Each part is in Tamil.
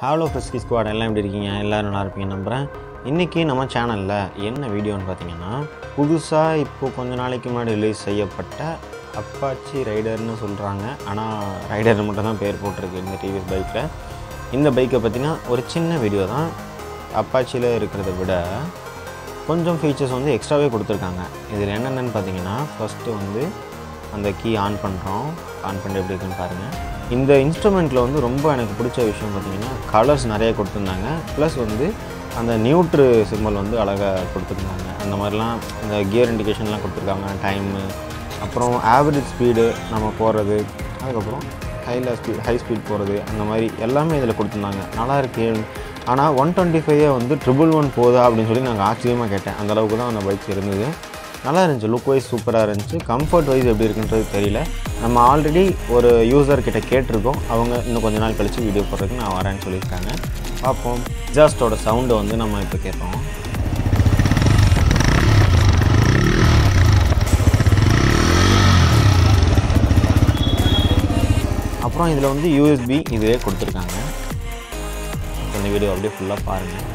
ஹாலோ ஃபிஸ்கி ஸ்குவாட் எல்லாம் எப்படி இருக்கீங்க எல்லோரும் நல்லா இருப்பீங்க நம்புகிறேன் இன்றைக்கி நம்ம சேனலில் என்ன வீடியோன்னு பார்த்தீங்கன்னா புதுசாக இப்போ கொஞ்ச நாளைக்கு முன்னாடி ரிலீஸ் செய்யப்பட்ட அப்பாச்சி ரைடர்னு சொல்கிறாங்க ஆனால் ரைடர் மட்டும் தான் பேர் போட்டிருக்கு இந்த டிவிஎஸ் பைக்கில் இந்த பைக்கை பற்றினா ஒரு சின்ன வீடியோ தான் அப்பாச்சியில் இருக்கிறத விட கொஞ்சம் ஃபீச்சர்ஸ் வந்து எக்ஸ்ட்ராவே கொடுத்துருக்காங்க இதில் என்னென்னு பார்த்தீங்கன்னா ஃபஸ்ட்டு வந்து அந்த கீ ஆன் பண்ணுறோம் ஆன் பண்ணி எப்படி இருக்குன்னு பாருங்கள் இந்த இன்ஸ்ட்ருமெண்ட்டில் வந்து ரொம்ப எனக்கு பிடிச்ச விஷயம் பார்த்தீங்கன்னா கலர்ஸ் நிறைய கொடுத்துருந்தாங்க ப்ளஸ் வந்து அந்த நியூட்ரு சிம்பல் வந்து அழகாக கொடுத்துருந்தாங்க அந்த மாதிரிலாம் இந்த கியர் இண்டிகேஷன்லாம் கொடுத்துருக்காங்க டைமு அப்புறம் ஆவரேஜ் ஸ்பீடு நம்ம போகிறது அதுக்கப்புறம் ஹைல ஸ்பீட் ஹை ஸ்பீட் போகிறது அந்த மாதிரி எல்லாமே இதில் கொடுத்துருந்தாங்க நல்லா இருக்கு ஆனால் ஒன் டுவெண்ட்டி ஃபைவே வந்து ட்ரிபிள் ஒன் போதா அப்படின்னு சொல்லி நாங்கள் ஆச்சரியமாக கேட்டேன் அந்த அளவுக்கு தான் அந்த பைக்ஸ் இருந்தது நல்லா இருந்துச்சு லுக் வைஸ் சூப்பராக இருந்துச்சு கம்ஃபர்ட் வைஸ் எப்படி இருக்குன்றது தெரியல நம்ம ஆல்ரெடி ஒரு யூசர் கிட்ட கேட்டிருக்கோம் அவங்க இன்னும் கொஞ்ச நாள் கழித்து வீடியோ போடுறதுக்கு நான் வரேன்னு சொல்லியிருக்காங்க பார்ப்போம் எக்ஸாஸ்டோட சவுண்டை வந்து நம்ம இப்போ கேட்போம் அப்புறம் இதில் வந்து யூஎஸ்பி இதுவே கொடுத்துருக்காங்க இந்த வீடியோ அப்படியே ஃபுல்லாக பாருங்கள்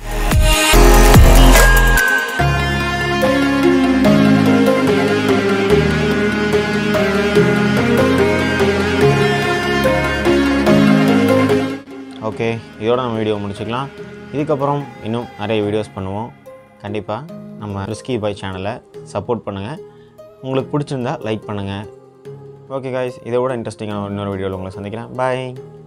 ஓகே இதோட நம்ம வீடியோ முடிச்சுக்கலாம் இதுக்கப்புறம் இன்னும் நிறைய வீடியோஸ் பண்ணுவோம் கண்டிப்பாக நம்ம ரிஸ்கி பாய் சேனலை சப்போர்ட் பண்ணுங்கள் உங்களுக்கு பிடிச்சிருந்தா லைக் பண்ணுங்கள் ஓகே காய்ஸ் இதை விட இன்ட்ரெஸ்டிங்கான இன்னொரு வீடியோவில் உங்களை சந்திக்கிறேன் பாய்